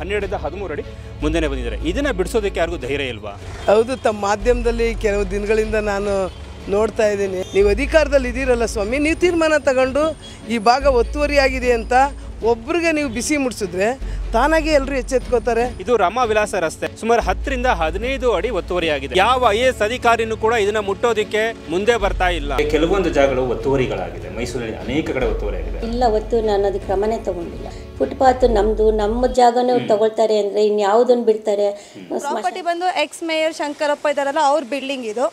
ಹನ್ನೆರಡರಿಂದ ಹದಿಮೂರು ಅಡಿ ಮುಂದೆನೇ ಬಂದಿದ್ದಾರೆ ಇದನ್ನು ಬಿಡಿಸೋದಕ್ಕೆ ಯಾರಿಗೂ ಧೈರ್ಯ ಇಲ್ವಾ ಹೌದು ತಮ್ಮ ಮಾಧ್ಯಮದಲ್ಲಿ ಕೆಲವು ದಿನಗಳಿಂದ ನಾನು ನೋಡ್ತಾ ಇದ್ದೀನಿ ನೀವು ಅಧಿಕಾರದಲ್ಲಿ ಇದ್ದೀರಲ್ಲ ಸ್ವಾಮಿ ನೀವು ತೀರ್ಮಾನ ತಗೊಂಡು ಈ ಭಾಗ ಒತ್ತುವರಿಯಾಗಿದೆ ಅಂತ ಒಬ್ರಿಗೆ ನೀವು ಬಿಸಿ ಮುಡ್ಸಿದ್ರೆ ತಾನಾಗೆ ಎಲ್ಲರೂ ಎಚ್ಚೆತ್ಕೋತಾರೆ ಇದು ರಮಾ ವಿಲಾಸ ರಸ್ತೆ ಸುಮಾರು ಹತ್ತರಿಂದ ಹದಿನೈದು ಅಡಿ ಒತ್ತುವರಿಯಾಗಿದೆ ಯಾವ ಐ ಎಸ್ ಅಧಿಕಾರಿನೂ ಕೂಡ ಇದನ್ನ ಮುಟ್ಟೋದಕ್ಕೆ ಮುಂದೆ ಬರ್ತಾ ಇಲ್ಲ ಕೆಲವೊಂದು ಜಾಗಗಳು ಒತ್ತುವರಿಗಳಾಗಿದೆ ಮೈಸೂರಲ್ಲಿ ಅನೇಕ ಕಡೆ ಒತ್ತುವರಿಯಾಗಿದೆ ಇಲ್ಲ ಒತ್ತು ನಾನು ಅದು ಕ್ರಮನೇ ತಗೊಂಡಿಲ್ಲ ಫುಟ್ಪಾತ್ ನಮ್ಮದು ನಮ್ಮ ಜಾಗನೇ ಅವ್ರು ತಗೊಳ್ತಾರೆ ಅಂದರೆ ಇನ್ಯಾವುದನ್ನು ಬಿಡ್ತಾರೆ ಪ್ರಾಪರ್ಟಿ ಬಂದು ಎಕ್ಸ್ ಮೇಯರ್ ಶಂಕರಪ್ಪ ಇದಾರಲ್ಲ ಅವ್ರ ಬಿಲ್ಡಿಂಗ್ ಇದು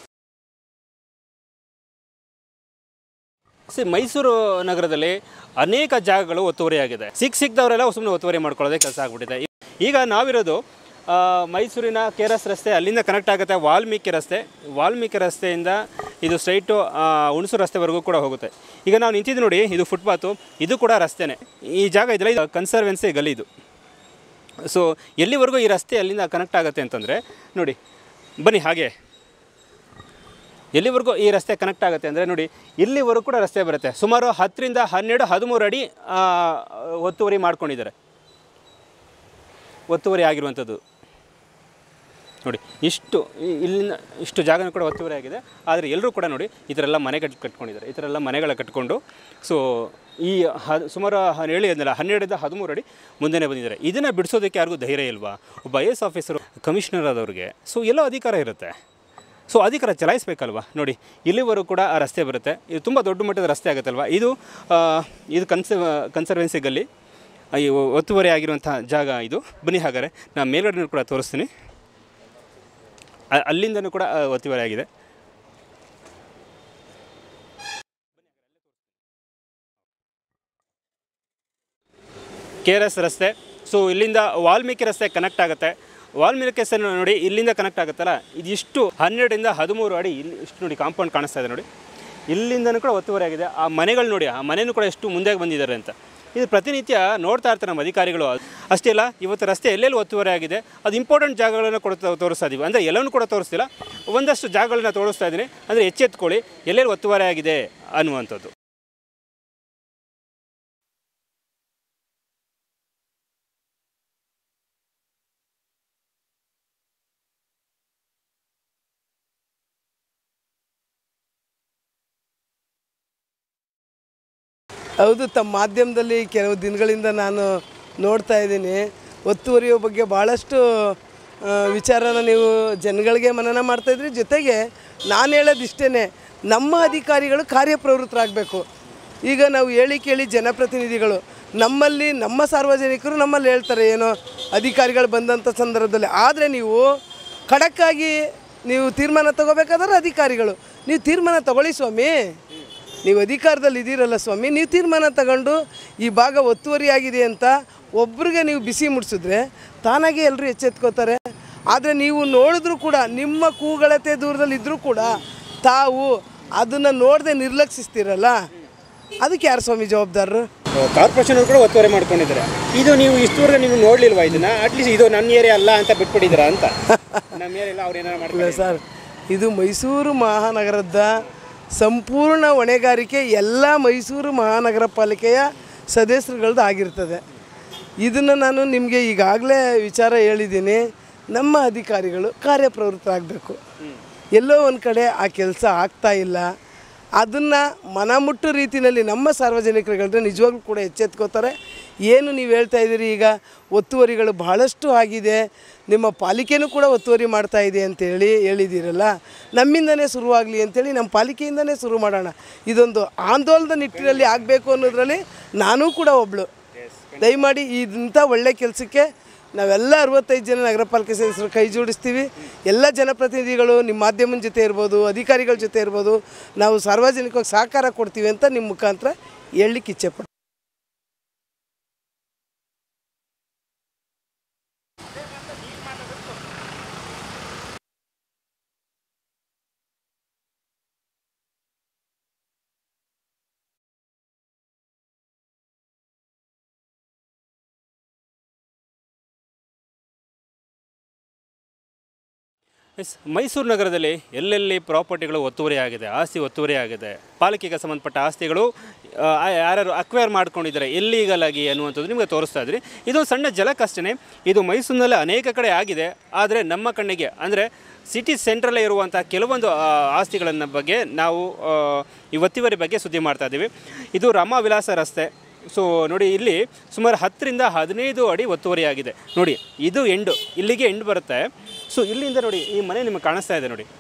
ಸಿ ಮೈಸೂರು ನಗರದಲ್ಲಿ ಅನೇಕ ಜಾಗಗಳು ಒತ್ತುವರಿಯಾಗಿದೆ ಸಿಕ್ ಸಿಕ್ದವರೆಲ್ಲ ಸುಮ್ಮನೆ ಒತ್ತುವರಿ ಮಾಡ್ಕೊಳ್ಳೋದೇ ಕೆಲಸ ಆಗ್ಬಿಟ್ಟಿದೆ ಈಗ ನಾವಿರೋದು ಆ, ಮೈಸೂರಿನ ಕೆ ಆರ್ ಎಸ್ ರಸ್ತೆ ಅಲ್ಲಿಂದ ಕನೆಕ್ಟ್ ಆಗುತ್ತೆ ವಾಲ್ಮೀಕಿ ರಸ್ತೆ ವಾಲ್ಮೀಕಿ ರಸ್ತೆಯಿಂದ ಇದು ಸ್ಟ್ರೈಟು ಹುಣಸೂರು ರಸ್ತೆವರೆಗೂ ಕೂಡ ಹೋಗುತ್ತೆ ಈಗ ನಾವು ನಿಂತಿದ್ದು ನೋಡಿ ಇದು ಫುಟ್ಪಾತು ಇದು ಕೂಡ ರಸ್ತೆನೇ ಈ ಜಾಗ ಇದೆಲ್ಲ ಇದು ಕನ್ಸರ್ವೆನ್ಸಿ ಗಲಿ ಇದು ಸೊ ಎಲ್ಲಿವರೆಗೂ ಈ ರಸ್ತೆ ಅಲ್ಲಿಂದ ಕನೆಕ್ಟ್ ಆಗುತ್ತೆ ಅಂತಂದರೆ ನೋಡಿ ಬನ್ನಿ ಹಾಗೆ ಎಲ್ಲಿವರೆಗೂ ಈ ರಸ್ತೆ ಕನೆಕ್ಟ್ ಆಗುತ್ತೆ ಅಂದರೆ ನೋಡಿ ಇಲ್ಲಿವರೆಗೂ ಕೂಡ ರಸ್ತೆ ಬರುತ್ತೆ ಸುಮಾರು ಹತ್ತರಿಂದ ಹನ್ನೆರಡು ಹದಿಮೂರು ಅಡಿ ಆ, ಒತ್ತುವರಿ ಮಾಡ್ಕೊಂಡಿದ್ದಾರೆ ಒತ್ತುವರಿ ಆಗಿರುವಂಥದ್ದು ನೋಡಿ ಇಷ್ಟು ಇ- ಇಲ್ಲಿಂದ ಇಷ್ಟು ಜಾಗನೂ ಕೂಡ ಒತ್ತುವರಿ ಆಗಿದೆ ಆದರೆ ಎಲ್ಲರೂ ಕೂಡ ನೋಡಿ ಈ ಥರ ಎಲ್ಲ ಮನೆ ಕಟ್ ಕಟ್ಕೊಂಡಿದ್ದಾರೆ ಈ ಥರ ಎಲ್ಲ ಮನೆಗಳ ಕಟ್ಕೊಂಡು ಸೊ ಈ ಹ ಸುಮಾರು ಹ- ಹೇಳಿ ಅಂದಲ್ಲ ಹನ್ನೆರಡರಿಂದ ಹದಿಮೂರು ಅಡಿ ಮುಂದೆನೇ ಬಂದಿದ್ದಾರೆ ಇದನ್ನು ಬಿಡಿಸೋದಕ್ಕೆ ಯಾರಿಗೂ ಧೈರ್ಯ ಇಲ್ವಾ ಒಬ್ಬ ಐ ಎಸ್ ಆಫೀಸರು ಕಮಿಷನರ್ ಆದವ್ರಿಗೆ ಸೊ ಎಲ್ಲೋ ಅಧಿಕಾರ ಇರುತ್ತೆ ಸೊ ಅಧಿಕಾರ ಚಲಾಯಿಸಬೇಕಲ್ವಾ ನೋಡಿ ಇಲ್ಲಿವರೆಗೂ ಕೂಡ ಆ ರಸ್ತೆ ಬರುತ್ತೆ ಇದು ತುಂಬ ದೊಡ್ಡ ಮಟ್ಟದ ರಸ್ತೆ ಆಗುತ್ತಲ್ವ ಇದು ಆ, ಇದು ಕನ್ಸ ಕನ್ಸರ್ವೆನ್ಸಿ ಗಲ್ಲಿ ಆ, ಈ ಒತ್ತುವರಿ ಆಗಿರುವಂಥ ಜಾಗ ಇದು ಬನ್ನಿ ಹಾಗಾದ್ರೆ ನಾನು ಮೇಲ್ಗಡೆ ಕೂಡ ತೋರಿಸ್ತೀನಿ ಅ- ಅಲ್ಲಿಂದನೂ ಕೂಡ ಆ, ಒತ್ತುವರಿ ಆಗಿದೆ ಕೆ ಆರ್ ಎಸ್ ರಸ್ತೆ ಸೊ ಇಲ್ಲಿಂದ ವಾಲ್ಮೀಕಿ ರಸ್ತೆ ಕನೆಕ್ಟ್ ಆಗುತ್ತೆ ವಾಲ್ಮೀಕಿ ರಸ್ತೆ ನೋಡಿ ಇಲ್ಲಿಂದ ಕನೆಕ್ಟ್ ಆಗುತ್ತಲ್ಲ ಇದಿಷ್ಟು ಹನ್ನೆರಡರಿಂದ ಹದಿಮೂರು ಅಡಿ ಇಲ್ಲಿ ಇಷ್ಟು ನೋಡಿ ಕಾಂಪೌಂಡ್ ಕಾಣಿಸ್ತಾ ಇದೆ ನೋಡಿ ಇಲ್ಲಿಂದನೂ ಕೂಡ ಒತ್ತುವರಿ ಆಗಿದೆ ಆ ಮನೆಗಳು ನೋಡಿ ಆ ಮನೆಯೂ ಕೂಡ ಎಷ್ಟು ಮುಂದೆ ಬಂದಿದ್ದಾರೆ ಅಂತ ಇದು ಪ್ರತಿನಿತ್ಯ ನೋಡ್ತಾ ಇರ್ತಾರೆ ನಮ್ಮ ಅಧಿಕಾರಿಗಳು ಅಷ್ಟೇ ಅಲ್ಲ ಇವತ್ತು ರಸ್ತೆ ಎಲ್ಲೆಲ್ಲಿ ಒತ್ತುವರಿ ಆಗಿದೆ ಅದು ಇಂಪಾರ್ಟೆಂಟ್ ಜಾಗಗಳನ್ನು ಕೂಡ ತೋ- ತೋರಿಸ್ತಾ ಇದೀವಿ ಅಂದರೆ ಎಲ್ಲನೂ ಕೂಡ ತೋರಿಸ್ತಿಲ್ಲ ಒಂದಷ್ಟು ಜಾಗಗಳನ್ನ ತೋರಿಸ್ತಾ ಇದ್ದೀನಿ ಅಂದರೆ ಎಚ್ಚೆತ್ಕೊಳ್ಳಿ ಎಲ್ಲೆಲ್ಲಿ ಒತ್ತುವರಿ ಆಗಿದೆ ಅನ್ನುವಂಥದ್ದು ಹೌದು ತಮ್ಮ ಮಾಧ್ಯಮದಲ್ಲಿ ಕೆಲವು ದಿನಗಳಿಂದ ನಾನು ನೋಡ್ತಾ ಇದ್ದೀನಿ ಒತ್ತುವರಿಯೋ ಬಗ್ಗೆ ಭಾಳಷ್ಟು ಆ, ವಿಚಾರನ ನೀವು ಜನಗಳಿಗೆ ಮನನ ಮಾಡ್ತಾಯಿದ್ರಿ ಜೊತೆಗೆ ನಾನು ಹೇಳೋದು ಇಷ್ಟೇ ನಮ್ಮ ಅಧಿಕಾರಿಗಳು ಕಾರ್ಯಪ್ರವೃತ್ತರಾಗಬೇಕು ಈಗ ನಾವು ಹೇಳಿ ಕೇಳಿ ಜನಪ್ರತಿನಿಧಿಗಳು ನಮ್ಮಲ್ಲಿ ನಮ್ಮ ಸಾರ್ವಜನಿಕರು ನಮ್ಮಲ್ಲಿ ಹೇಳ್ತಾರೆ ಏನೋ ಅಧಿಕಾರಿಗಳು ಬಂದಂಥ ಸಂದರ್ಭದಲ್ಲಿ ಆದರೆ ನೀವು ಖಡಕ್ಕಾಗಿ ನೀವು ತೀರ್ಮಾನ ತಗೋಬೇಕಾದ್ರೆ ಅಧಿಕಾರಿಗಳು ನೀವು ತೀರ್ಮಾನ ತಗೊಳ್ಳಿ ಸ್ವಾಮಿ ನೀವು ಅಧಿಕಾರದಲ್ಲಿ ಇದ್ದೀರಲ್ಲ ಸ್ವಾಮಿ ನೀವು ತೀರ್ಮಾನ ತಗೊಂಡು ಈ ಭಾಗ ಒತ್ತುವರಿಯಾಗಿದೆ ಅಂತ ಒಬ್ರಿಗೆ ನೀವು ಬಿಸಿ ಮುಡ್ಸಿದ್ರೆ ತಾನಾಗೆ ಎಲ್ಲರೂ ಎಚ್ಚೆತ್ಕೋತಾರೆ ಆದರೆ ನೀವು ನೋಡಿದ್ರೂ ಕೂಡ ನಿಮ್ಮ ಕೂಗಳತೆ ದೂರದಲ್ಲಿ ಇದ್ದರೂ ಕೂಡ ತಾವು ಅದನ್ನು ನೋಡದೆ ನಿರ್ಲಕ್ಷಿಸ್ತೀರಲ್ಲ ಅದಕ್ಕೆ ಯಾರು ಸ್ವಾಮಿ ಜವಾಬ್ದಾರರು ಕಾರ್ಪೊರೇಷನ್ ಕೂಡ ಒತ್ತುವರಿ ಮಾಡ್ಕೊಂಡಿದ್ದಾರೆ ಇದು ನೀವು ಇಷ್ಟುವರೆಗೆ ನೀವು ನೋಡ್ಲಿಲ್ವಾ ಇದನ್ನ ಅಟ್ಲೀಸ್ಟ್ ಇದು ನನ್ನ ಏರಿಯಾ ಅಲ್ಲ ಅಂತ ಬಿಟ್ಬಿಟ್ಟಿದ್ದೀರಾ ಅಂತ ನಮ್ಮ ಏರಿಯಾ ಅವ್ರು ಏನಾರು ಇಲ್ಲ ಮಾಡ್ತಾರೆ ಸರ್ ಇದು ಮೈಸೂರು ಮಹಾನಗರದ ಸಂಪೂರ್ಣ ಹೊಣೆಗಾರಿಕೆ ಎಲ್ಲ ಮೈಸೂರು ಮಹಾನಗರ ಪಾಲಿಕೆಯ ಸದಸ್ಯರುಗಳದ್ದು ಆಗಿರ್ತದೆ ಇದನ್ನು ನಾನು ನಿಮಗೆ ಈಗಾಗಲೇ ವಿಚಾರ ಹೇಳಿದ್ದೀನಿ ನಮ್ಮ ಅಧಿಕಾರಿಗಳು ಕಾರ್ಯಪ್ರವೃತ್ತರಾಗಬೇಕು ಎಲ್ಲೋ ಒಂದು ಕಡೆ ಆ ಕೆಲಸ ಆಗ್ತಾ ಇಲ್ಲ ಅದನ್ನು ಮನಮುಟ್ಟು ರೀತಿಯಲ್ಲಿ ನಮ್ಮ ಸಾರ್ವಜನಿಕರುಗಳನ್ನ ನಿಜವಾಗ್ಲೂ ಕೂಡ ಎಚ್ಚೆತ್ಕೋತಾರೆ ಏನು ನೀವು ಹೇಳ್ತಾ ಇದ್ದೀರಿ ಈಗ ಒತ್ತುವರಿಗಳು ಬಹಳಷ್ಟು ಆಗಿದೆ ನಿಮ್ಮ ಪಾಲಿಕೆನೂ ಕೂಡ ಒತ್ತುವರಿ ಮಾಡ್ತಾ ಇದೆ ಅಂತೇಳಿ ಹೇಳಿದ್ದೀರಲ್ಲ ನಮ್ಮಿಂದನೇ ಶುರುವಾಗಲಿ ಅಂತೇಳಿ ನಮ್ಮ ಪಾಲಿಕೆಯಿಂದನೇ ಶುರು ಮಾಡೋಣ ಇದೊಂದು ಆಂದೋಲನದ ನಿಟ್ಟಿನಲ್ಲಿ ಆಗಬೇಕು ಅನ್ನೋದ್ರಲ್ಲಿ ನಾನೂ ಕೂಡ ಒಬ್ಬಳು ದಯಮಾಡಿ ಇಂಥ ಒಳ್ಳೆ ಕೆಲಸಕ್ಕೆ ನಾವೆಲ್ಲ ಅರವತ್ತೈದು ಜನ ನಗರ ಪಾಲಿಕೆ ಸದಸ್ಯರು ಕೈ ಜೋಡಿಸ್ತೀವಿ ಎಲ್ಲ ಜನಪ್ರತಿನಿಧಿಗಳು ನಿಮ್ಮ ಮಾಧ್ಯಮದ ಜೊತೆ ಇರ್ಬೋದು ಅಧಿಕಾರಿಗಳ ಜೊತೆ ಇರ್ಬೋದು ನಾವು ಸಾರ್ವಜನಿಕವಾಗಿ ಸಹಕಾರ ಕೊಡ್ತೀವಿ ಅಂತ ನಿಮ್ಮ ಮುಖಾಂತರ ಹೇಳಲಿಕ್ಕೆ ಇಚ್ಛೆ ಪಡ್ತೀನಿ ಎಸ್ ಮೈಸೂರು ನಗರದಲ್ಲಿ ಎಲ್ಲೆಲ್ಲಿ ಪ್ರಾಪರ್ಟಿಗಳು ಒತ್ತುವರಿ ಆಗಿದೆ ಆಸ್ತಿ ಒತ್ತುವರಿ ಆಗಿದೆ ಪಾಲಿಕೆಗೆ ಸಂಬಂಧಪಟ್ಟ ಆಸ್ತಿಗಳು ಆ, ಯಾರ್ಯಾರು ಅಕ್ವೈರ್ ಮಾಡ್ಕೊಂಡಿದ್ದಾರೆ ಇಲ್ಲೀಗಲ್ ಆಗಿ ಅನ್ನುವಂಥದ್ದು ನಿಮಗೆ ತೋರಿಸ್ತಾ ಇದ್ರಿ ಇದು ಸಣ್ಣ ಜಲಕ್ಕಷ್ಟೇ ಇದು ಮೈಸೂರಿನಲ್ಲಿ ಅನೇಕ ಕಡೆ ಆಗಿದೆ ಆದರೆ ನಮ್ಮ ಕಣ್ಣಿಗೆ ಅಂದರೆ ಸಿಟಿ ಸೆಂಟ್ರಲ್ಲೇ ಇರುವಂಥ ಕೆಲವೊಂದು ಆ, ಆಸ್ತಿಗಳನ್ನ ಬಗ್ಗೆ ನಾವು ಆ, ಈ ಒತ್ತುವರಿ ಬಗ್ಗೆ ಸುದ್ದಿ ಮಾಡ್ತಾ ಇದ್ದೀವಿ ಇದು ರಮಾವಿಲಾಸ ರಸ್ತೆ ಸೊ ನೋಡಿ ಇಲ್ಲಿ ಸುಮಾರು ಹತ್ತರಿಂದ ಹದಿನೈದು ಅಡಿ ಒತ್ತುವರಿಯಾಗಿದೆ ನೋಡಿ ಇದು ಎಂಡು ಇಲ್ಲಿಗೆ ಎಂಡ್ ಬರುತ್ತೆ ಸೊ ಇಲ್ಲಿಂದ ನೋಡಿ ಈ ಮನೆ ನಿಮಗೆ ಕಾಣಿಸ್ತಾ ಇದೆ ನೋಡಿ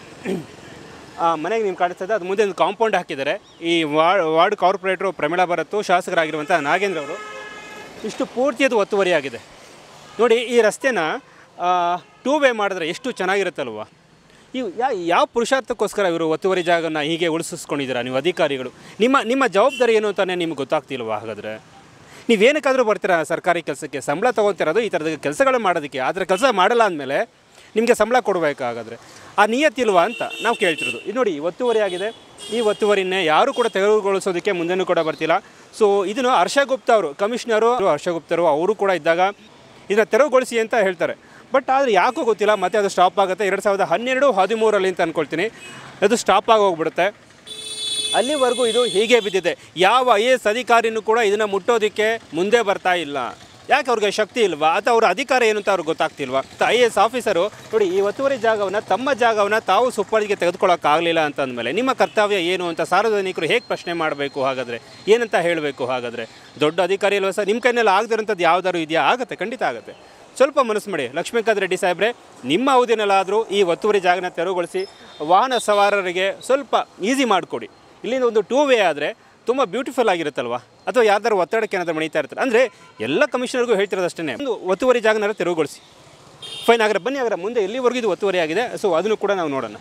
ಆ ಮನೆಗೆ ನಿಮ್ಗೆ ಕಾಣಿಸ್ತಾ ಇದೆ ಅದು ಮುಂದೆ ಒಂದು ಕಾಂಪೌಂಡ್ ಹಾಕಿದ್ದಾರೆ ಈ ward ward corporator Pramila Bharath ಶಾಸಕರಾಗಿರುವಂಥ ನಾಗೇಂದ್ರ ಅವರು ಇಷ್ಟು ಪೂರ್ತಿ ಅದು ಒತ್ತುವರಿಯಾಗಿದೆ ನೋಡಿ ಈ ರಸ್ತೆನ ಟೂ ವೇ ಮಾಡಿದ್ರೆ ಎಷ್ಟು ಚೆನ್ನಾಗಿರುತ್ತಲ್ವ ಇವು ಯಾ ಯಾವ ಪುರುಷಾರ್ಥಕ್ಕೋಸ್ಕರ ಇವರು ಒತ್ತುವರಿ ಜಾಗನ ಹೀಗೆ ಉಳಿಸಿಸ್ಕೊಂಡಿದ್ದೀರಾ ನೀವು ಅಧಿಕಾರಿಗಳು ನಿಮ್ಮ ನಿಮ್ಮ ಜವಾಬ್ದಾರಿ ಏನು ಅಂತಾನೆ ನಿಮ್ಗೆ ಗೊತ್ತಾಗ್ತಿಲ್ವಾ ಹಾಗಾದರೆ ನೀವೇನಕ್ಕಾದರೂ ಬರ್ತೀರಾ ಸರ್ಕಾರಿ ಕೆಲಸಕ್ಕೆ ಸಂಬಳ ತೊಗೊಳ್ತಿರೋದು ಈ ಥರದ ಕೆಲಸಗಳು ಮಾಡೋದಕ್ಕೆ ಆದರೆ ಕೆಲಸ ಮಾಡಲ್ಲ ಅಂದಮೇಲೆ ನಿಮಗೆ ಸಂಬಳ ಕೊಡಬೇಕು ಹಾಗಾದರೆ ಆ ನಿಯತ್ತಿಲ್ವಾ ಅಂತ ನಾವು ಕೇಳ್ತಿರೋದು ಇದು ನೋಡಿ ಒತ್ತುವರಿ ಆಗಿದೆ ಈ ಒತ್ತುವರಿನೇ ಯಾರು ಕೂಡ ತೆರವುಗೊಳಿಸೋದಕ್ಕೆ ಮುಂದೆನೂ ಕೂಡ ಬರ್ತಿಲ್ಲ ಸೊ ಇದನ್ನು ಹರ್ಷ ಗುಪ್ತಾ ಅವರು ಕಮಿಷನರು ಹರ್ಷ ಗುಪ್ತರು ಅವರು ಕೂಡ ಇದ್ದಾಗ ಇದನ್ನು ತೆರವುಗೊಳಿಸಿ ಅಂತ ಹೇಳ್ತಾರೆ ಬಟ್ ಆದರೆ ಯಾಕೋ ಗೊತ್ತಿಲ್ಲ ಮತ್ತೆ ಅದು ಸ್ಟಾಪ್ ಆಗುತ್ತೆ ಎರಡು ಸಾವಿರದ ಹನ್ನೆರಡು ಹದಿಮೂರರಲ್ಲಿ ಅಂತ ಅಂದ್ಕೊಳ್ತೀನಿ ಅದು ಸ್ಟಾಪ್ ಆಗಿ ಹೋಗ್ಬಿಡುತ್ತೆ ಅಲ್ಲಿವರೆಗೂ ಇದು ಹೀಗೆ ಬಿದ್ದಿದೆ ಯಾವ ಐ ಎ ಎಸ್ ಅಧಿಕಾರಿನೂ ಕೂಡ ಇದನ್ನು ಮುಟ್ಟೋದಕ್ಕೆ ಮುಂದೆ ಬರ್ತಾ ಇಲ್ಲ ಯಾಕೆ ಅವ್ರಿಗೆ ಶಕ್ತಿ ಇಲ್ವಾ ಅಥವಾ ಅವ್ರ ಅಧಿಕಾರ ಏನು ಅಂತ ಅವ್ರಿಗೆ ಗೊತ್ತಾಗ್ತಿಲ್ವಾ ಐ ಎ ಎಸ್ ಆಫೀಸರು ನೋಡಿ ಈ ಒತ್ತುವರಿ ಜಾಗವನ್ನು ತಮ್ಮ ಜಾಗವನ್ನು ತಾವು ಸುಪ್ಪಳಿಗೆ ತೆಗೆದುಕೊಳ್ಳೋಕ್ಕಾಗಲಿಲ್ಲ ಅಂತ ಅಂದಮೇಲೆ ನಿಮ್ಮ ಕರ್ತವ್ಯ ಏನು ಅಂತ ಸಾರ್ವಜನಿಕರು ಹೇಗೆ ಪ್ರಶ್ನೆ ಮಾಡಬೇಕು ಹಾಗಾದರೆ ಏನಂತ ಹೇಳಬೇಕು ಹಾಗಾದರೆ ದೊಡ್ಡ ಅಧಿಕಾರಿ ಅಲ್ವಾ ಸರ್ ನಿಮ್ಮ ಕೈನಲ್ಲಿ ಆಗದಿರೋಂಥದ್ದು ಯಾವ್ದಾದ್ರು ಇದೆಯಾ ಆಗುತ್ತೆ ಖಂಡಿತ ಆಗುತ್ತೆ ಸ್ವಲ್ಪ ಮನಸ್ಸು ಮಾಡಿ ಲಕ್ಷ್ಮೀಕಾಂತ್ ರೆಡ್ಡಿ ಸಾಹೇಬ್ರೆ ನಿಮ್ಮ ಅವಧಿನಲ್ಲಾದರೂ ಈ ಒತ್ತುವರಿ ಜಾಗನ ತೆರವುಗೊಳಿಸಿ ವಾಹನ ಸವಾರರಿಗೆ ಸ್ವಲ್ಪ ಈಸಿ ಮಾಡಿಕೊಡಿ ಇಲ್ಲಿಂದ ಒಂದು ಟೂ ವೇ ಆದರೆ ತುಂಬ ಬ್ಯೂಟಿಫುಲ್ ಆಗಿರುತ್ತಲ್ವಾ ಅಥವಾ ಯಾವ್ದಾದ್ರು ಒತ್ತಡಕ್ಕೆ ಏನಾದರೂ ಮಣಿತಾ ಇರ್ತಾರೆ ಅಂದರೆ ಎಲ್ಲ ಕಮಿಷನರ್ಗೂ ಹೇಳ್ತಿರೋದು ಅಷ್ಟೇ ಒಂದು ಒತ್ತುವರಿ ಜಾಗನಾರ ತೆರವುಗೊಳಿಸಿ ಫೈನ್ ಆಗರ ಬನ್ನಿ ಆಗರ ಮುಂದೆ ಎಲ್ಲಿವರೆಗೂ ಇದು ಒತ್ತುವರಿ ಆಗಿದೆ ಸೊ ಅದನ್ನು ಕೂಡ ನಾವು ನೋಡೋಣ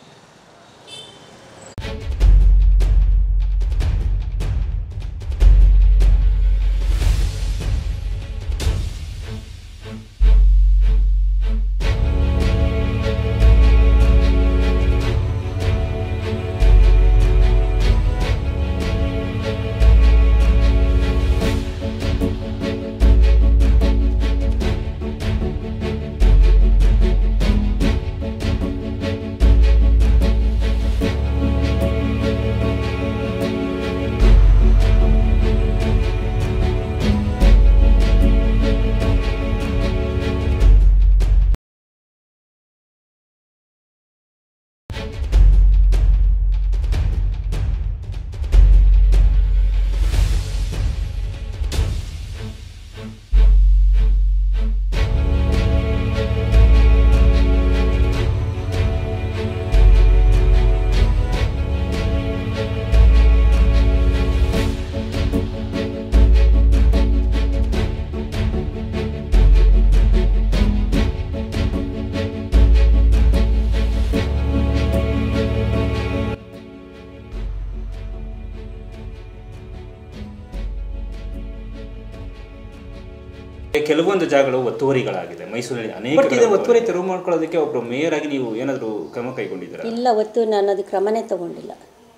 ಕೆಲವೊಂದು ಜಾಗಗಳು ಒತ್ತುವರಿಗಳಾಗಿದೆ ಮೈಸೂರಿನಲ್ಲಿ ಅನೇಕ ಬಟ್ ಇದು ಒತ್ತುವರಿ ತೆರವು ಮಾಡ್ಕೊಳ್ಳೋದಕ್ಕೆ ಒಬ್ಬರು ಮೇಯರ್ ಆಗಿ ನೀವು ಏನಾದರೂ ಕ್ರಮ ಕೈಗೊಂಡಿದ್ದೀರಾ ಇಲ್ಲ ಒತ್ತು ನಾನು ಅದು ಕ್ರಮನೇ ತಗೊಂಡಿಲ್ಲ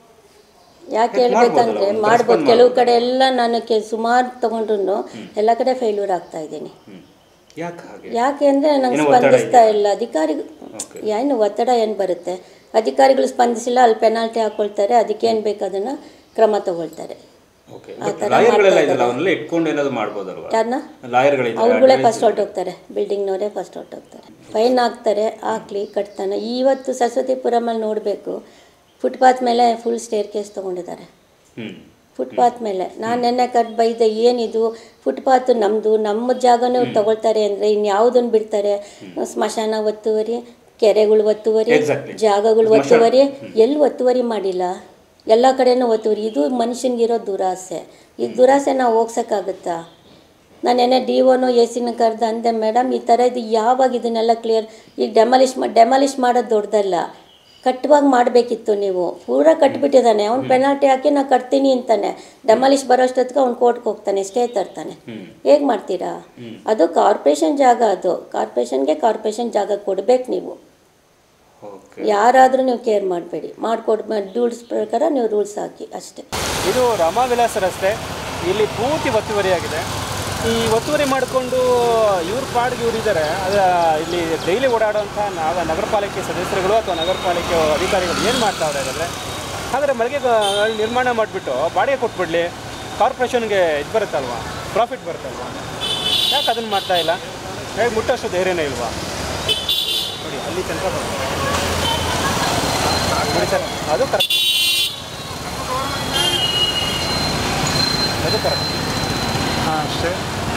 ಯಾಕೆ ಹೇಳ್ಬೇಕಂದ್ರೆ ಮಾಡ್ಬೋದು ಕೆಲವು ಕಡೆ ಎಲ್ಲ ನಾನು ಕೆ ಸುಮಾರು ತಗೊಂಡ್ರು ಎಲ್ಲ ಕಡೆ ಫೇಲ್ಯೂರ್ ಆಗ್ತಾ ಇದ್ದೀನಿ ಯಾಕೆ ಹಾಗೆ ಯಾಕೆ ಅಂದರೆ ನಂಗೆ ಸ್ಪಂದಿಸ್ತಾ ಇಲ್ಲ ಅಧಿಕಾರಿಗಳು ಏನು ಒತ್ತಡ ಏನು ಬರುತ್ತೆ ಅಧಿಕಾರಿಗಳು ಸ್ಪಂದಿಸಿಲ್ಲ ಅಲ್ಲಿ ಪೆನಾಲ್ಟಿ ಹಾಕೊಳ್ತಾರೆ ಅದಕ್ಕೇನು ಬೇಕು ಅದನ್ನು ಕ್ರಮ ತಗೊಳ್ತಾರೆ ಓಕೆ ಬಟ್ ಲಾಯರ್ಗಳೆಲ್ಲ ಇದಲ್ಲ ಅವನ್ನೆಲ್ಲ ಇಟ್ಕೊಂಡು ಏನಾದ್ರು ಮಾಡ್ಬೋದಲ್ವಾ ಯಾರನ್ನ ಲಾಯರ್ಗಳಿದ್ದಾರೆ ಅವ್ರುಗಳೇ ಫಸ್ಟ್ ಹೊರ್ಟೋಗ್ತಾರೆ ಬಿಲ್ಡಿಂಗ್ನವರೇ ಫಸ್ಟ್ ಹೊರ್ಟೋಗ್ತಾರೆ ಫೈನ್ ಹಾಕ್ತಾರೆ ಹಾಕ್ಲಿ ಕಟ್ತಾನೆ ಇವತ್ತು ಸರಸ್ವತಿಪುರಮಲ್ಲಿ ನೋಡಬೇಕು ಫುಟ್ಪಾತ್ ಮೇಲೆ ಫುಲ್ ಸ್ಟೇರ್ ಕೇಸ್ ತೊಗೊಂಡಿದ್ದಾರೆ ಹ್ಮ್ ಫುಟ್ಪಾತ್ ಮೇಲೆ ನಾನು ನೆನ್ನೆ ಕಟ್ ಬೈದೆ ಏನಿದು ಫುಟ್ಪಾತ್ ನಮ್ಮದು ನಮ್ಮ ಜಾಗನೂ ತಗೊಳ್ತಾರೆ ಅಂದರೆ ಇನ್ಯಾವುದನ್ನು ಬಿಡ್ತಾರೆ ಸ್ಮಶಾನ ಒತ್ತುವರಿ ಕೆರೆಗಳು ಒತ್ತುವರಿ Exactly. ಜಾಗಗಳು ಒತ್ತುವರಿ ಎಲ್ಲಿ ಒತ್ತುವರಿ ಮಾಡಿಲ್ಲ ಎಲ್ಲ ಕಡೆನೂ ಒತ್ತುವರಿ ಇದು ಮನುಷ್ಯನಿಗಿರೋ ದುರಾಸೆ ಈ ದುರಾಸೆ ನಾವು ಹೋಗ್ಸೋಕ್ಕಾಗುತ್ತಾ ನಾನು ಏನೇ ಡಿ ಒನು ಎ ಸಿನ ಕರೆದು ಅಂದೆ ಮೇಡಮ್ ಈ ಥರ ಇದು ಯಾವಾಗ ಇದನ್ನೆಲ್ಲ ಕ್ಲಿಯರ್ ಈಗ ಡೆಮಾಲಿಷ್ ಮಾ ಡೆಮಾಲಿಷ್ ಮಾಡೋದು ದೊಡ್ಡದಲ್ಲ ಕಟ್ಟುವಾಗ ಮಾಡಬೇಕಿತ್ತು ನೀವು ಪೂರ ಕಟ್ಬಿಟ್ಟಿದ್ದಾನೆ ಅವ್ನು ಪೆನಾಲ್ಟಿ ಹಾಕಿ ನಾ ಕಟ್ತೀನಿ ಅಂತಾನೆ ಡೆಮಾಲಿಷ್ ಬರೋಷ್ಟೊತ್ತಿಗೆ ಅವ್ನು ಕೋರ್ಟ್ಗೆ ಹೋಗ್ತಾನೆ ಸ್ಟೇ ತರ್ತಾನೆ ಹೇಗೆ ಮಾಡ್ತೀರಾ ಅದು ಕಾರ್ಪೊರೇಷನ್ ಜಾಗ ಅದು ಕಾರ್ಪೊರೇಷನ್ಗೆ ಕಾರ್ಪೊರೇಷನ್ ಜಾಗ ಕೊಡ್ಬೇಕು ನೀವು ಓಕೆ ಯಾರಾದರೂ ನೀವು ಕೇರ್ ಮಾಡಬೇಡಿ ಮಾಡಿಕೊಡ್ ರೂಲ್ಸ್ ಪ್ರಕಾರ ನೀವು ರೂಲ್ಸ್ ಹಾಕಿ ಅಷ್ಟೇ ಇದು ರಾಮವಿಲಾಸ ರಸ್ತೆ ಇಲ್ಲಿ ಪೂರ್ತಿ ಒತ್ತುವರಿಯಾಗಿದೆ ಈ ಒತ್ತುವರಿ ಮಾಡಿಕೊಂಡು ಇವ್ರ ಪಾಡಿಗೆ ಇವ್ರು ಇದ್ದಾರೆ ಅದು ಇಲ್ಲಿ ಡೈಲಿ ಓಡಾಡುವಂಥ ನಾವ ನಗರ ಪಾಲಿಕೆ ಸದಸ್ಯರುಗಳು ಅಥವಾ ನಗರ ಪಾಲಿಕೆ ಅಧಿಕಾರಿಗಳು ಏನು ಮಾಡ್ತಾವ್ರೆ ಹಾಗಾದರೆ ಹಾಗಾದರೆ ಮಳಿಗೆ ನಿರ್ಮಾಣ ಮಾಡಿಬಿಟ್ಟು ಬಾಡಿಗೆ ಕೊಟ್ಬಿಡ್ಲಿ ಕಾರ್ಪೊರೇಷನ್ಗೆ ಇದು ಬರುತ್ತಲ್ವಾ ಪ್ರಾಫಿಟ್ ಬರುತ್ತಲ್ವಾ ಯಾಕೆ ಅದನ್ನು ಮಾಡ್ತಾ ಇಲ್ಲ ಹೇಗೆ ಮುಟ್ಟೋಷ್ಟು ಧೈರ್ಯನೇ ಇಲ್ವಾ ನೋಡಿ ಅಲ್ಲಿ ತನಕ ಬರುತ್ತೆ ನೋಡಿ ಸರ್ ಅದು ಕರೆಕ್ಟ್ ಅದು ಕರೆಕ್ಟ್ ಹಾಂ ಅಷ್ಟೇ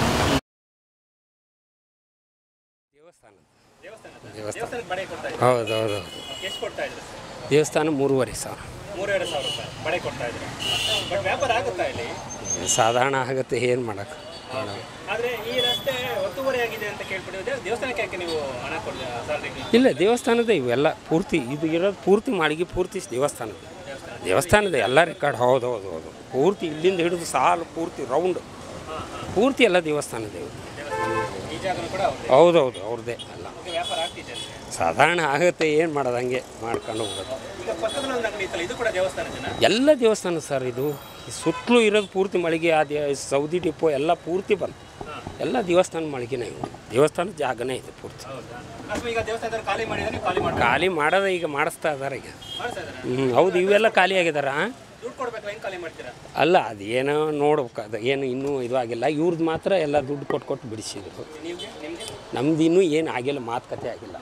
ದೇವಸ್ಥಾನಕ್ಕೆ ಬಾಡಿಗೆ ಕೊಡ್ತಾ ಇದ್ದಾರೆ ಹೌದು ಹೌದು ಎಷ್ಟು ಕೊಡ್ತಾ ಇದ್ದಾರೆ ದೇವಸ್ಥಾನ ಮೂರುವರೆ ಸಾವಿರ ಮೂರುವರೆ ಸಾವಿರ ರೂಪಾಯಿ ಬಾಡಿಗೆ ಕೊಡ್ತಾ ಇದ್ದಾರೆ ಬಟ್ ವ್ಯಾಪಾರ ಆಗುತ್ತಾ ಇಲ್ಲಿ ಸಾಧಾರಣ ಆಗುತ್ತೆ ಏನು ಮಾಡೋಕ್ಕೆ ಆದರೆ ಈ ರಸ್ತೆ ಒತ್ತುವರಿ ಆಗಿದೆ ಅಂತ ಕೇಳ್ಬಿಟ್ಟಿದೆ ದೇವಸ್ಥಾನಕ್ಕೆ ಯಾಕೆ ನೀವು ಹಣ ಕೊಡಲಿ ಸಾಲರಿಗೆ ಇಲ್ಲ ದೇವಸ್ಥಾನದ ಇವೆಲ್ಲ ಪೂರ್ತಿ ಇದು ಇರೋದು ಪೂರ್ತಿ ಮಾಳಿಗೆ ಪೂರ್ತಿ ದೇವಸ್ಥಾನದ ದೇವಸ್ಥಾನದ ಎಲ್ಲ ರೆಕಾರ್ಡ್ ಹೌದು ಹೌದು ಹೌದು ಪೂರ್ತಿ ಇಲ್ಲಿಂದ ಹಿಡಿದು ಸಾಲು ಪೂರ್ತಿ ರೌಂಡ್ ಪೂರ್ತಿ ಎಲ್ಲ ದೇವಸ್ಥಾನದ ಇವು ಈ ಜಾಗನೂ ಕೂಡ ಅವ್ರದ್ದೇ. ಹೌದು ಹೌದು ಅವ್ರದ್ದೇ ಎಲ್ಲ ಈಗ ವ್ಯಾಪಾರ ಆಗ್ತಿದೆ ಅಲ್ಲಿ. ಸಾಧಾರಣ ಆಗುತ್ತೆ ಏನು ಮಾಡೋದು ಹಂಗೆ ಮಾಡ್ಕೊಂಡು ಹೋಗೋದು ಈಗ ಪಕ್ಕದಲ್ಲಿ ಒಂದು ಅಂಗಡಿ ಇತ್ತಲ್ಲ ಇದು ಕೂಡ ದೇವಸ್ಥಾನ ಜನ ಎಲ್ಲ ದೇವಸ್ಥಾನ ಸರ್ ಇದು ಈ ಸುತ್ತಲೂ ಇರೋದು ಪೂರ್ತಿ ಮಳಿಗೆ ಆ ದೇ ಸೌದಿ ಡಿಪೋ ಎಲ್ಲ ಪೂರ್ತಿ ಬಂತು ಎಲ್ಲ ದೇವಸ್ಥಾನ ಮಳಿಗೆನೇ ಇವು ದೇವಸ್ಥಾನದ ಜಾಗನೇ ಇದೆ ಪೂರ್ತಿ ಅಥವಾ ಈಗ ದೇವಸ್ಥಾನದವ್ರು ಖಾಲಿ ಮಾಡಿದ್ರೆ ನೀವು ಖಾಲಿ ಮಾಡಿ ಖಾಲಿ ಮಾಡೋದ ಈಗ ಮಾಡಿಸ್ತಾ ಇದ್ದಾರೆ ಈಗ ಮಾಡ್ತಾ ಇದ್ದಾರೆ ಹ್ಞೂ ಹೌದು ಇವೆಲ್ಲ ಖಾಲಿ ಆಗಿದಾರ ದುಡ್ಡು ಕೊಡ್ಬೇಕು ಹೆಂಗೆ ಖಾಲಿ ಮಾಡ್ತೀರಾ ಅಲ್ಲ ಅದು ಏನೋ ನೋಡ್ಬೇಕು ಅದು ಏನು ಇನ್ನೂ ಇದು ಆಗಿಲ್ಲ ಇವ್ರದ್ದು ಮಾತ್ರ ಎಲ್ಲ ದುಡ್ಡು ಕೊಟ್ಟು ಕೊಟ್ಟು ಬಿಡಿಸಿದ್ರು ನಿಮಗೆ ನಿಮಗೆ ನಮ್ದು ಇನ್ನೂ ಏನು ಆಗಿಲ್ಲ ಮಾತುಕತೆ ಆಗಿಲ್ಲ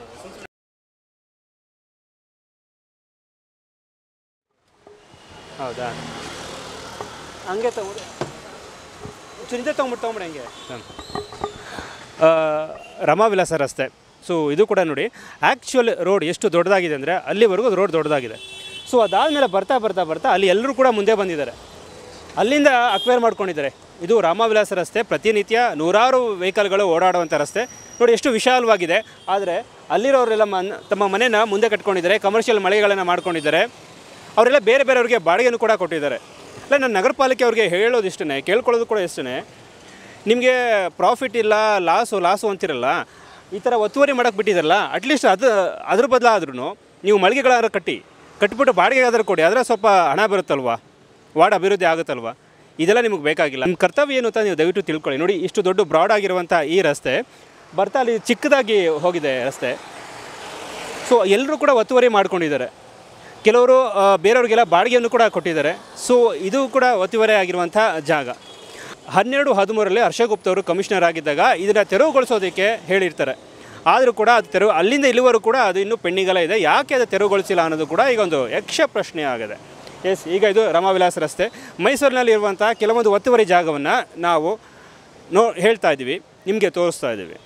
ಹೌದಾ ಹಂಗೆ ತಗೊಂಡು ಚಿಂತೆ ತೊಗೊಂಬಿಟ್ಟು ತೊಗೊಂಬಿಡಿ ಹಂಗೆ ಆ, ರಮಾವಿಲಾಸ ರಸ್ತೆ ಸೊ ಇದು ಕೂಡ ನೋಡಿ ಆ್ಯಕ್ಚುಯಲ್ ರೋಡ್ ಎಷ್ಟು ದೊಡ್ಡದಾಗಿದೆ ಅಂದರೆ ಅಲ್ಲಿವರೆಗೂ ರೋಡ್ ದೊಡ್ಡದಾಗಿದೆ ಸೊ ಅದಾದಮೇಲೆ ಬರ್ತಾ ಬರ್ತಾ ಬರ್ತಾ ಅಲ್ಲಿ ಎಲ್ಲರೂ ಕೂಡ ಮುಂದೆ ಬಂದಿದ್ದಾರೆ ಅಲ್ಲಿಂದ ಅಕ್ವೈರ್ ಮಾಡ್ಕೊಂಡಿದ್ದಾರೆ ಇದು ರಾಮವಿಲಾಸ ರಸ್ತೆ ಪ್ರತಿನಿತ್ಯ ನೂರಾರು ವೆಹಿಕಲ್ಗಳು ಓಡಾಡುವಂಥ ರಸ್ತೆ ನೋಡಿ ಎಷ್ಟು ವಿಶಾಲವಾಗಿದೆ ಆದರೆ ಅಲ್ಲಿರೋರೆಲ್ಲ ಮನ್ ತಮ್ಮ ಮನೆನ ಮುಂದೆ ಕಟ್ಕೊಂಡಿದ್ದಾರೆ ಕಮರ್ಷಿಯಲ್ ಮಳೆಗಳನ್ನು ಮಾಡ್ಕೊಂಡಿದ್ದಾರೆ ಅವರೆಲ್ಲ ಬೇರೆ ಬೇರೆಯವ್ರಿಗೆ ಬಾಡಿಗೆನೂ ಕೂಡ ಕೊಟ್ಟಿದ್ದಾರೆ ಅಲ್ಲ ನಾನು ನಗರ ಪಾಲಿಕೆ ಅವ್ರಿಗೆ ಹೇಳೋದು ಇಷ್ಟೇ ಕೇಳ್ಕೊಳ್ಳೋದು ಕೂಡ ಇಷ್ಟೇ ನಿಮಗೆ ಪ್ರಾಫಿಟ್ ಇಲ್ಲ ಲಾಸು ಲಾಸು ಅಂತಿರಲ್ಲ ಈ ಥರ ಒತ್ತುವರಿ ಮಾಡೋಕ್ಕೆ ಬಿಟ್ಟಿದ್ದಾರಲ್ಲ ಅಟ್ಲೀಸ್ಟ್ ಅದು ಅದ್ರ ಬದಲಾದ್ರೂ ನೀವು ಮಳಿಗೆಗಳಾದ್ರೂ ಕಟ್ಟಿ ಕಟ್ಬಿಟ್ಟು ಬಾಡಿಗೆಗಾದ್ರೂ ಕೊಡಿ ಅದರ ಸ್ವಲ್ಪ ಹಣ ಬರುತ್ತಲ್ವಾ ವಾರ್ಡ್ ಅಭಿವೃದ್ಧಿ ಆಗುತ್ತಲ್ವಾ ಇದೆಲ್ಲ ನಿಮಗೆ ಬೇಕಾಗಿಲ್ಲ ನಿಮ್ಮ ಕರ್ತವ್ಯ ಏನು ಅಂತ ನೀವು ದಯವಿಟ್ಟು ತಿಳ್ಕೊಳ್ಳಿ ನೋಡಿ ಇಷ್ಟು ದೊಡ್ಡ ಬ್ರಾಡ್ ಆಗಿರುವಂಥ ಈ ರಸ್ತೆ ಬರ್ತಾ ಅಲ್ಲಿ ಚಿಕ್ಕದಾಗಿ ಹೋಗಿದೆ ರಸ್ತೆ ಸೊ ಎಲ್ಲರೂ ಕೂಡ ಒತ್ತುವರಿ ಮಾಡ್ಕೊಂಡಿದ್ದಾರೆ ಕೆಲವರು ಆ, ಬೇರೆಯವ್ರಿಗೆಲ್ಲ ಬಾಡಿಗೆಯನ್ನು ಕೂಡ ಕೊಟ್ಟಿದ್ದಾರೆ ಸೊ ಇದು ಕೂಡ ಒತ್ತುವರಿ ಆಗಿರುವಂಥ ಜಾಗ ಹನ್ನೆರಡು ಹದಿಮೂರರಲ್ಲಿ ಹರ್ಷಗುಪ್ತ ಅವರು ಕಮಿಷನರ್ ಆಗಿದ್ದಾಗ ಇದನ್ನು ತೆರವುಗೊಳಿಸೋದಕ್ಕೆ ಹೇಳಿರ್ತಾರೆ ಆದರೂ ಕೂಡ ಅದು ತೆರವು ಅಲ್ಲಿಂದ ಇಲ್ಲಿವರೆಗೂ ಕೂಡ ಅದು ಇನ್ನೂ ಪೆಂಡಿಂಗಲ್ಲ ಇದೆ ಯಾಕೆ ಅದು ತೆರವುಗೊಳಿಸಿಲ್ಲ ಅನ್ನೋದು ಕೂಡ ಈಗ ಒಂದು ಯಕ್ಷ ಪ್ರಶ್ನೆ ಆಗಿದೆ ಎಸ್ ಈಗ ಇದು ರಮಾವಿಲಾಸ್ ರಸ್ತೆ ಮೈಸೂರಿನಲ್ಲಿ ಇರುವಂಥ ಕೆಲವೊಂದು ಒತ್ತುವರಿ ಜಾಗವನ್ನು ನಾವು ನೋ ಹೇಳ್ತಾ ಇದ್ದೀವಿ ನಿಮಗೆ ತೋರಿಸ್ತಾ ಇದ್ದೀವಿ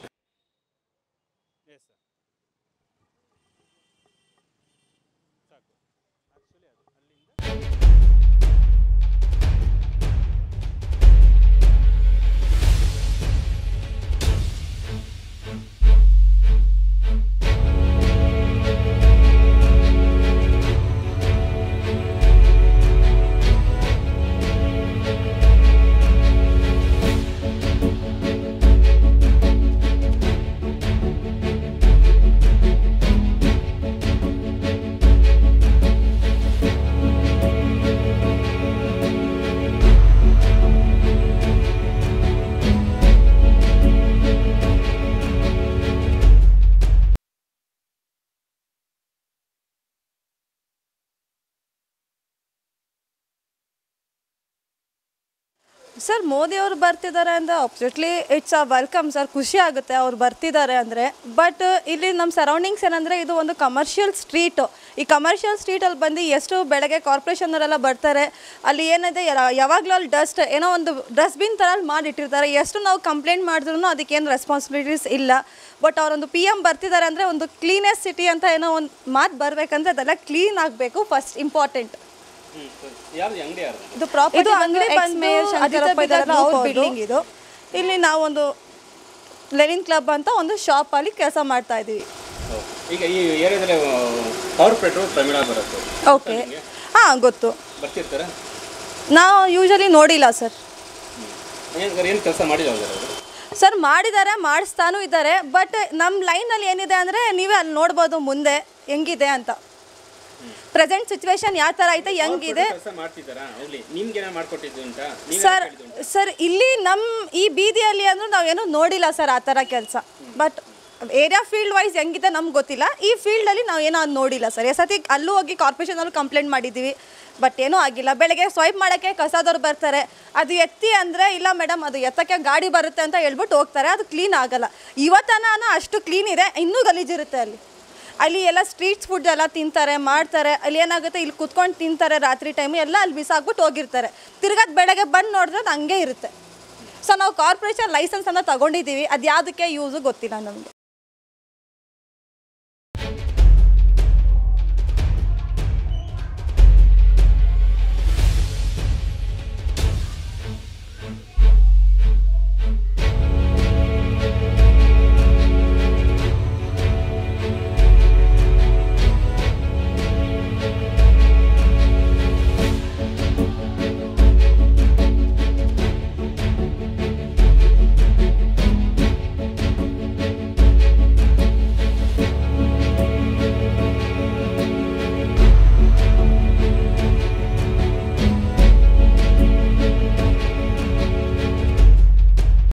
ಸರ್ ಮೋದಿ ಅವರು ಬರ್ತಿದ್ದಾರೆ ಅಂದರೆ absolutely it's uh welcome sir ಖುಷಿ ಆಗುತ್ತೆ ಅವ್ರು ಬರ್ತಿದ್ದಾರೆ ಅಂದರೆ ಬಟ್ ಇಲ್ಲಿ ನಮ್ಮ ಸರೌಂಡಿಂಗ್ಸ್ ಏನಂದರೆ ಇದು ಒಂದು ಕಮರ್ಷಿಯಲ್ ಸ್ಟ್ರೀಟು ಈ ಕಮರ್ಷಿಯಲ್ ಸ್ಟ್ರೀಟಲ್ಲಿ ಬಂದು ಎಷ್ಟು ಬೆಳಗ್ಗೆ ಕಾರ್ಪೊರೇಷನ್ನವರೆಲ್ಲ ಬರ್ತಾರೆ ಅಲ್ಲಿ ಏನಿದೆ ಯಾ- ಯಾವಾಗಲೂ ಅಲ್ಲಿ ಡಸ್ಟ್ ಏನೋ ಒಂದು ಡಸ್ಟ್ಬಿನ್ ಥರ ಅಲ್ಲಿ ಮಾಡಿಟ್ಟಿರ್ತಾರೆ ಎಷ್ಟು ನಾವು ಕಂಪ್ಲೇಂಟ್ ಮಾಡಿದ್ರು ಅದಕ್ಕೇನು ರೆಸ್ಪಾನ್ಸಿಬಿಲಿಟೀಸ್ ಇಲ್ಲ ಬಟ್ ಅವರೊಂದು ಪಿ ಎಮ್ ಬರ್ತಿದ್ದಾರೆ ಅಂದರೆ ಒಂದು ಕ್ಲೀನೆಸ್ಟ್ ಸಿಟಿ ಅಂತ ಏನೋ ಒಂದು ಮಾತು ಬರಬೇಕಂದ್ರೆ ಅದೆಲ್ಲ ಕ್ಲೀನ್ ಆಗಬೇಕು ಫಸ್ಟ್ ಇಂಪಾರ್ಟೆಂಟ್ ಯಾರು ಅಂಗಡಿ ಯಾರು ಇದು ಪ್ರಾಪರ್ಟಿ ಇದು ಅಂಗಡಿ ಬಂದು ಆದಿತ್ಯ ಬಿರ್ಲಾ ಅವ್ರ ಬಿಲ್ಡಿಂಗ್ ಇದು ಇಲ್ಲಿ ನಾವೊಂದು ಲೆನಿನ್ ಕ್ಲಬ್ ಅಂತ ಒಂದು ಶಾಪ್ ಅಲ್ಲಿ ಕೆಲಸ ಮಾಡ್ತಾ ಇದೀವಿ ಈಗ ಈ ಏರಿಯಾದಲ್ಲಿ ಕಾರ್ಪೊರೇಟ್ರು ಪ್ರಮೀಳಾ ಬರುತ್ತೆ ಓಕೆ ಹಾಂ ಗೊತ್ತು ಬರ್ತಿರ್ತಾರೆ ನಾವು ಯೂಶಲಿ ನೋಡಿಲ್ಲ ಸರ್ ಏನು ಏನು ಕೆಲಸ ಮಾಡಿಲ್ಲ ಅವರು ಸರ್ ಮಾಡಿದ್ದಾರೆ ಮಾಡಿಸ್ತಾನೂ ಇದ್ದಾರೆ ಬಟ್ ನಮ್ಮ ಲೈನಲ್ಲಿ ಏನಿದೆ ಅಂದರೆ ನೀವೇ ಅಲ್ಲಿ ನೋಡ್ಬೋದು ಮುಂದೆ ಹೆಂಗಿದೆ ಅಂತ ಪ್ರೆಸೆಂಟ್ ಸಿಚುವೇಶನ್ ಯಾವ ಥರ ಐತೆ ಹೆಂಗಿದೆ ಕೆಲಸ ಮಾಡ್ತಿದ್ದಾರಾ ಹೋಗ್ಲಿ ನಿಮ್ಗೆ ಏನೋ ಮಾಡ್ಕೊಟ್ಟಿದ್ದು ಅಂತ ನೀವ್ ಸರ್ ಸರ್ ಇಲ್ಲಿ ನಮ್ಮ ಈ ಬೀದಿಯಲ್ಲಿ ಅಂದ್ರೆ ನಾವೇನು ನೋಡಿಲ್ಲ ಸರ್ ಆ ಥರ ಕೆಲಸ ಬಟ್ ಏರಿಯಾ ಫೀಲ್ಡ್ ವೈಸ್ ಹೆಂಗಿದೆ ನಮ್ಗೆ ಗೊತ್ತಿಲ್ಲ ಈ ಫೀಲ್ಡಲ್ಲಿ ನಾವು ಏನೋ ಅದ್ ನೋಡಿಲ್ಲ ಸರ್ ಎಸತಿ ಅಲ್ಲೂ ಹೋಗಿ ಕಾರ್ಪೊರೇಷನಲ್ಲೂ ಕಂಪ್ಲೇಂಟ್ ಮಾಡಿದ್ದೀವಿ ಬಟ್ ಏನೂ ಆಗಿಲ್ಲ ಬೆಳಗ್ಗೆ ಸ್ವೈಪ್ ಮಾಡೋಕ್ಕೆ ಕಸದವ್ರು ಬರ್ತಾರೆ ಅದು ಎತ್ತಿ ಅಂದರೆ ಇಲ್ಲ ಮೇಡಮ್ ಅದು ಎತ್ತಕ್ಕೆ ಗಾಡಿ ಬರುತ್ತೆ ಅಂತ ಹೇಳ್ಬಿಟ್ಟು ಹೋಗ್ತಾರೆ ಅದು ಕ್ಲೀನ್ ಆಗಲ್ಲ ಇವತ್ತನ ಅಷ್ಟು ಕ್ಲೀನ್ ಇದೆ ಇನ್ನೂ ಗಲೀಜಿರುತ್ತೆ ಅಲ್ಲಿ ಅಲ್ಲಿ ಎಲ್ಲ ಸ್ಟ್ರೀಟ್ಸ್ ಫುಡ್ ಎಲ್ಲ ತಿಂತಾರೆ ಮಾಡ್ತಾರೆ ಅಲ್ಲಿ ಏನಾಗುತ್ತೆ ಇಲ್ಲಿ ಕುತ್ಕೊಂಡು ತಿಂತಾರೆ ರಾತ್ರಿ ಟೈಮು ಎಲ್ಲ ಅಲ್ಲಿ ಬಿಸಾಕ್ಬಿಟ್ಟು ಹೋಗಿರ್ತಾರೆ ತಿರ್ಗದ್ ಬೆಳಗ್ಗೆ ಬಂದು ನೋಡಿದ್ರೆ ಅದು ಹಂಗೆ ಇರುತ್ತೆ ಸೊ ನಾವು ಕಾರ್ಪೊರೇಷನ್ ಲೈಸೆನ್ಸನ್ನು ತಗೊಂಡಿದ್ದೀವಿ ಅದು ಯಾವುದಕ್ಕೆ ಯೂಸು ಗೊತ್ತಿಲ್ಲ ನಮಗೆ